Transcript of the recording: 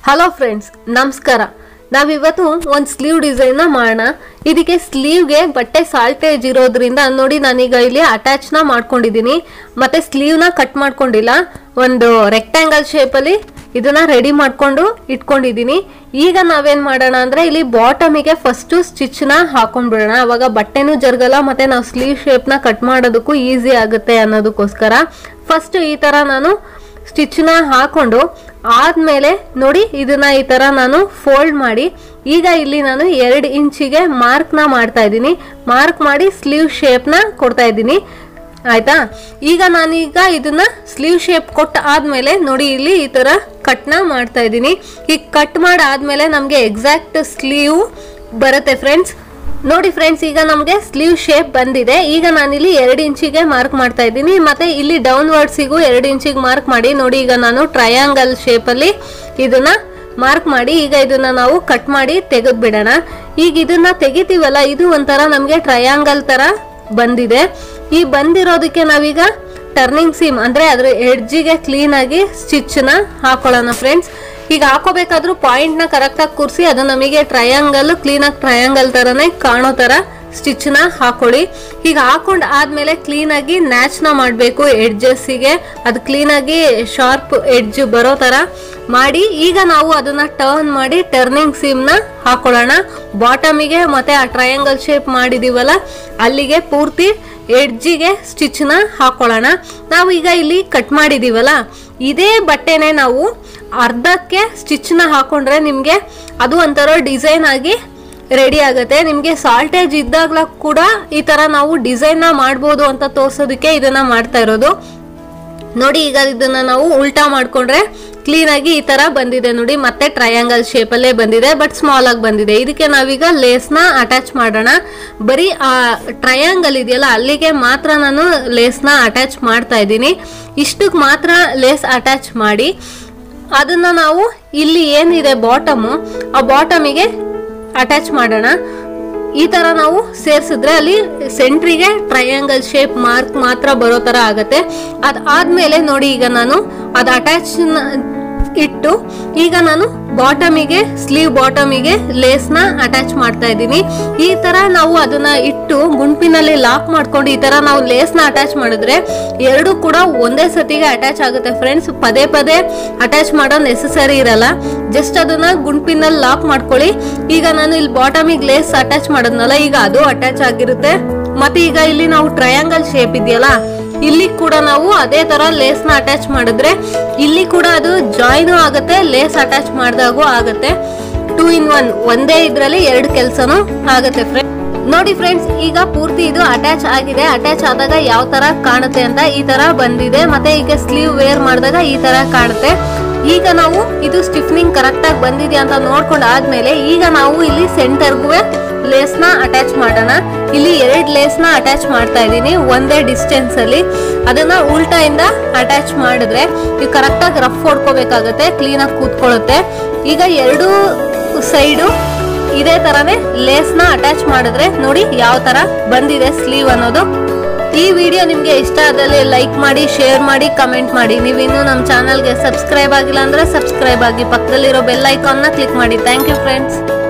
hello friends ನಮಸ್ಕಾರ ನಾವಿವತ್ತು ಒಂದು ಸ್ಲೀವ್ ಡಿಸೈನ್ನ ಮಾಡೋಣ ಇದಕ್ಕೆ ಸ್ಲೀವ್ಗೆ ಬಟ್ಟೆ ಸಾಲ್ಟೇಜ್ ಇರೋದ್ರಿಂದ ನೋಡಿ ನಾನೀಗ ಇಲ್ಲಿ ಅಟ್ಯಾಚ್ನ ಮಾಡ್ಕೊಂಡಿದ್ದೀನಿ ಮತ್ತೆ ಸ್ಲೀವ್ನ ಕಟ್ ಮಾಡ್ಕೊಂಡಿಲ್ಲ ಒಂದು ರೆಕ್ಟ್ಯಾಂಗಲ್ ಶೇಪಲ್ಲಿ ಇದನ್ನ ರೆಡಿ ಮಾಡ್ಕೊಂಡು ಇಟ್ಕೊಂಡಿದ್ದೀನಿ ಈಗ ನಾವೇನ್ ಮಾಡೋಣ ಅಂದ್ರೆ ಇಲ್ಲಿ ಬಾಟಮಿಗೆ ಫಸ್ಟ್ ಸ್ಟಿಚ್ನ ಹಾಕೊಂಡ್ಬಿಡೋಣ ಅವಾಗ ಬಟ್ಟೆನೂ ಜರುಗಲ್ಲ ಮತ್ತೆ ನಾವು ಸ್ಲೀವ್ ಶೇಪ್ನ ಕಟ್ ಮಾಡೋದಕ್ಕೂ ಈಸಿ ಆಗುತ್ತೆ ಅನ್ನೋದಕ್ಕೋಸ್ಕರ ಫಸ್ಟ್ ಈ ತರ ನಾನು ಸ್ಟಿಚ್ನ ಹಾಕೊಂಡು ಆದ್ಮೇಲೆ ನೋಡಿ ಇದನ್ನ ಈ ತರ ನಾನು ಫೋಲ್ಡ್ ಮಾಡಿ ಈಗ ಇಲ್ಲಿ ನಾನು ಎರಡು ಇಂಚಿಗೆ ಮಾರ್ಕ್ನ ಮಾಡ್ತಾ ಇದ್ದೀನಿ ಮಾರ್ಕ್ ಮಾಡಿ ಸ್ಲೀವ್ ಶೇಪ್ನ ಕೊಡ್ತಾ ಇದ್ದೀನಿ ಆಯ್ತಾ ಈಗ ನಾನೀಗ ಇದನ್ನ ಸ್ಲೀವ್ ಶೇಪ್ ಕೊಟ್ಟ ಆದ್ಮೇಲೆ ನೋಡಿ ಇಲ್ಲಿ ಈ ತರ ಕಟ್ನ ಮಾಡ್ತಾ ಇದ್ದೀನಿ ಈಗ ಕಟ್ ಮಾಡಾದ್ಮೇಲೆ ನಮಗೆ ಎಕ್ಸಾಕ್ಟ್ ಸ್ಲೀವ್ ಬರುತ್ತೆ ಫ್ರೆಂಡ್ಸ್ ನೋಡಿ ಫ್ರೆಂಡ್ಸ್ ಈಗ ನಮಗೆ ಸ್ಲೀವ್ ಶೇಪ್ ಬಂದಿದೆ ಈಗ ನಾನಿಲ್ಲಿ ಎರಡು ಇಂಚಿಗೆ ಮಾರ್ಕ್ ಮಾಡ್ತಾ ಇದ್ದೀನಿ ಮತ್ತೆ ಇಲ್ಲಿ ಡೌನ್ ವರ್ಡ್ಸಿಗೂ ಎರಡು ಇಂಚಿಗೆ ಮಾರ್ಕ್ ಮಾಡಿ ನೋಡಿ ಈಗ ನಾನು ಟ್ರಯಾಂಗಲ್ ಶೇಪಲ್ಲಿ ಇದನ್ನ ಮಾರ್ಕ್ ಮಾಡಿ ಈಗ ಇದನ್ನ ನಾವು ಕಟ್ ಮಾಡಿ ತೆಗೆದು ಬಿಡೋಣ ಈಗ ಇದನ್ನ ತೆಗಿತೀವಲ್ಲ ಇದು ಒಂಥರ ನಮಗೆ ಟ್ರಯಾಂಗಲ್ ತರ ಬಂದಿದೆ ಈ ಬಂದಿರೋದಕ್ಕೆ ನಾವೀಗ ಟರ್ನಿಂಗ್ ಸೀಮ್ ಅಂದ್ರೆ ಅದ್ರ ಎಡ್ಜಿಗೆ ಕ್ಲೀನ್ ಆಗಿ ಸ್ಟಿಚ್ ನ ಹಾಕೊಳ್ಳೋಣ ಫ್ರೆಂಡ್ಸ್ ಈಗ ಹಾಕೋಬೇಕಾದ್ರೂ ಪಾಯಿಂಟ್ ನ ಕರೆಕ್ಟ್ ಆಗಿ ಕೂರಿಸಿ ಅದು ನಮಗೆ ಟ್ರಯಾಂಗಲ್ ಕ್ಲೀನ್ ಆಗಿ ಟ್ರಯಾಂಗಲ್ ತರನೇ ಕಾಣೋ ತರ ಸ್ಟಿಚ್ ನ ಹಾಕೊಳ್ಳಿ ಈಗ ಹಾಕೊಂಡ್ ಆದ್ಮೇಲೆ ಕ್ಲೀನ್ ಆಗಿ ನ್ಯಾಚ್ ನ ಮಾಡಬೇಕು ಎಡ್ಜಸ್ಸಿಗೆ ಅದು ಕ್ಲೀನ್ ಆಗಿ ಶಾರ್ಪ್ ಎಡ್ಜ್ ಬರೋ ತರ ಮಾಡಿ ಈಗ ನಾವು ಅದನ್ನ ಟರ್ನ್ ಮಾಡಿ ಟರ್ನಿಂಗ್ ಸೀಮ್ ನ ಹಾಕೊಳ್ಳೋಣ ಬಾಟಮಿಗೆ ಮತ್ತೆ ಆ ಟ್ರಯಾಂಗಲ್ ಶೇಪ್ ಮಾಡಿದೀವಲ್ಲ ಅಲ್ಲಿಗೆ ಪೂರ್ತಿ ಎಡ್ಜಿಗೆ ಸ್ಟಿಚ್ ನ ಹಾಕೊಳ್ಳೋಣ ನಾವು ಈಗ ಇಲ್ಲಿ ಕಟ್ ಮಾಡಿದೀವಲ್ಲ ಇದೇ ಬಟ್ಟೆನೆ ನಾವು ಅರ್ಧಕ್ಕೆ ಸ್ಟಿಚ್ ನ ಹಾಕೊಂಡ್ರೆ ನಿಮ್ಗೆ ಅದು ಒಂಥರ ಡಿಸೈನ್ ಆಗಿ ರೆಡಿ ಆಗುತ್ತೆ ನಿಮ್ಗೆ ಸಾಲ್ಟೇಜ್ ಇದ್ದಾಗ್ಲ ಕೂಡ ಈ ತರ ನಾವು ಡಿಸೈನ್ ನ ಮಾಡ್ಬೋದು ಅಂತ ತೋರ್ಸೋದಕ್ಕೆ ಇದನ್ನ ಮಾಡ್ತಾ ಇರೋದು ನೋಡಿ ಈಗ ಇದನ್ನ ನಾವು ಉಲ್ಟಾ ಮಾಡ್ಕೊಂಡ್ರೆ ಕ್ಲೀನ್ ಆಗಿ ಈ ತರ ಬಂದಿದೆ ನೋಡಿ ಮತ್ತೆ ಟ್ರಯಾಂಗಲ್ ಶೇಪ್ ಅಲ್ಲೇ ಬಂದಿದೆ ಬಟ್ ಸ್ಮಾಲ್ ಆಗಿ ಬಂದಿದೆ ಇದಕ್ಕೆ ನಾವೀಗ ಲೇಸ್ ನ ಅಟ್ಯಾಚ್ ಮಾಡೋಣ ಬರೀ ಆ ಟ್ರಯಾಂಗಲ್ ಇದೆಯಲ್ಲ ಅಲ್ಲಿಗೆ ಮಾತ್ರ ನಾನು ಲೇಸ್ ನ ಅಟ್ಯಾಚ್ ಮಾಡ್ತಾ ಇದ್ದೀನಿ ಇಷ್ಟಕ್ಕೆ ಮಾತ್ರ ಲೇಸ್ ಅಟ್ಯಾಚ್ ಮಾಡಿ ಅದನ್ನ ನಾವು ಇಲ್ಲಿ ಏನಿದೆ ಬಾಟಮು ಆ ಬಾಟಮಿಗೆ ಅಟ್ಯಾಚ್ ಮಾಡೋಣ ಈ ತರ ನಾವು ಸೇರ್ಸಿದ್ರೆ ಅಲ್ಲಿ ಸೆಂಟ್ರಿಗೆ ಟ್ರಯಾಂಗಲ್ ಶೇಪ್ ಮಾರ್ಕ್ ಮಾತ್ರ ಬರೋ ತರ ಆಗತ್ತೆ ಅದಾದ್ಮೇಲೆ ನೋಡಿ ಈಗ ನಾನು ಅದು ಅಟ್ಯಾಚ್ ಇಟ್ಟು ಈಗ ನಾನು ಬಾಟಮಿಗೆ ಸ್ಲೀವ್ ಬಾಟಮಿಗೆ ಲೇಸ್ ನ ಅಟ್ಯಾಚ್ ಮಾಡ್ತಾ ಇದ್ದೀನಿ ಈ ತರ ನಾವು ಅದನ್ನ ಇಟ್ಟು ಗುಂಪಿನಲ್ಲಿ ಲಾಕ್ ಮಾಡ್ಕೊಂಡು ಈ ತರ ನಾವು ಲೇಸ್ ನ ಅಟ್ಯಾಚ್ ಮಾಡಿದ್ರೆ ಎರಡು ಕೂಡ ಒಂದೇ ಸತಿಗೆ ಅಟ್ಯಾಚ್ ಆಗುತ್ತೆ ಫ್ರೆಂಡ್ಸ್ ಪದೇ ಪದೇ ಅಟ್ಯಾಚ್ ಮಾಡೋ ನೆಸಸರಿ ಇರಲ್ಲ ಜಸ್ಟ್ ಅದನ್ನ ಗುಂಪಿನಲ್ಲಿ ಲಾಕ್ ಮಾಡ್ಕೊಳ್ಳಿ ಈಗ ನಾನು ಇಲ್ಲಿ ಬಾಟಮಿಗೆ ಲೇಸ್ ಅಟ್ಯಾಚ್ ಮಾಡೋದ್ನಲ್ಲ ಈಗ ಅದು ಅಟ್ಯಾಚ್ ಆಗಿರುತ್ತೆ ಮತ್ತೆ ಈಗ ಇಲ್ಲಿ ನಾವು ಟ್ರಯಾಂಗಲ್ ಶೇಪ್ ಇದೆಯಲ್ಲ ಇಲ್ಲಿ ಕೂಡ ನಾವು ಅದೇ ತರ ಲೇಸ್ ನ ಅಟ್ಯಾಚ್ ಮಾಡಿದ್ರೆ ಇಲ್ಲಿ ಕೂಡ ಅದು ಜಾಯಿನ್ ಆಗುತ್ತೆ ಲೇಸ್ ಅಟ್ಯಾಚ್ ಮಾಡಿದಾಗೂ ಆಗುತ್ತೆ ಟೂ ಇನ್ ಒನ್ ಒಂದೇ ಇದ್ರಲ್ಲಿ ಎರಡು ಕೆಲಸನೂ ಆಗುತ್ತೆ ಫ್ರೆಂಡ್ ನೋಡಿ ಫ್ರೆಂಡ್ಸ್ ಈಗ ಪೂರ್ತಿ ಇದು ಅಟ್ಯಾಚ್ ಆಗಿದೆ ಅಟ್ಯಾಚ್ ಆದಾಗ ಯಾವ ತರ ಕಾಣುತ್ತೆ ಅಂತ ಈ ತರ ಬಂದಿದೆ ಮತ್ತೆ ಈಗ ಸ್ಲೀವ್ ವೇರ್ ಮಾಡಿದಾಗ ಈ ತರ ಕಾಣುತ್ತೆ ಈಗ ನಾವು ಇದು ಸ್ಟಿಫ್ನಿಂಗ್ ಕರೆಕ್ಟ್ ಆಗಿ ಬಂದಿದೆ ಅಂತ ನೋಡ್ಕೊಂಡು ಆದ್ಮೇಲೆ ಈಗ ನಾವು ಇಲ್ಲಿ ಸೆಂಟರ್ಗೂ ಲೇಸ್ ನ ಅಟ್ಯಾಚ್ ಮಾಡೋಣ ಇಲ್ಲಿ ಎರಡ್ ಲೇಸ್ ನ ಅಟ್ಯಾಚ್ ಮಾಡ್ತಾ ಇದ್ದೀನಿ ಒಂದೇ ಡಿಸ್ಟೆನ್ಸ್ ಅಲ್ಲಿ ಅದನ್ನ ಉಲ್ಟಾ ಇಂದ ಅಟ್ಯಾಚ್ ಮಾಡಿದ್ರೆ ನೀವು ಕರೆಕ್ಟ್ ಆಗಿ ರಫ್ ಹೊಡ್ಕೋಬೇಕಾಗತ್ತೆ ಕ್ಲೀನ್ ಆಗಿ ಕೂತ್ಕೊಳ್ಳುತ್ತೆ ಈಗ ಎರಡು ಸೈಡು ಇದೇ ತರನೇ ಲೇಸ್ ನ ಅಟ್ಯಾಚ್ ಮಾಡಿದ್ರೆ ನೋಡಿ ಯಾವ ತರ ಬಂದಿದೆ ಸ್ಲೀವ್ ಅನ್ನೋದು ಈ ವಿಡಿಯೋ ನಿಮ್ಗೆ ಇಷ್ಟ ಆದಲ್ಲಿ ಲೈಕ್ ಮಾಡಿ ಶೇರ್ ಮಾಡಿ ಕಮೆಂಟ್ ಮಾಡಿ ನೀವು ಇನ್ನೂ ನಮ್ಮ ಚಾನಲ್ಗೆ ಸಬ್ಸ್ಕ್ರೈಬ್ ಆಗಿಲ್ಲ ಅಂದ್ರೆ ಸಬ್ಸ್ಕ್ರೈಬ್ ಆಗಿ ಪಕ್ಕದಲ್ಲಿರೋ ಬೆಲ್ ಐಕಾನ್ನ ಕ್ಲಿಕ್ ಮಾಡಿ ಥ್ಯಾಂಕ್ ಯು ಫ್ರೆಂಡ್ಸ್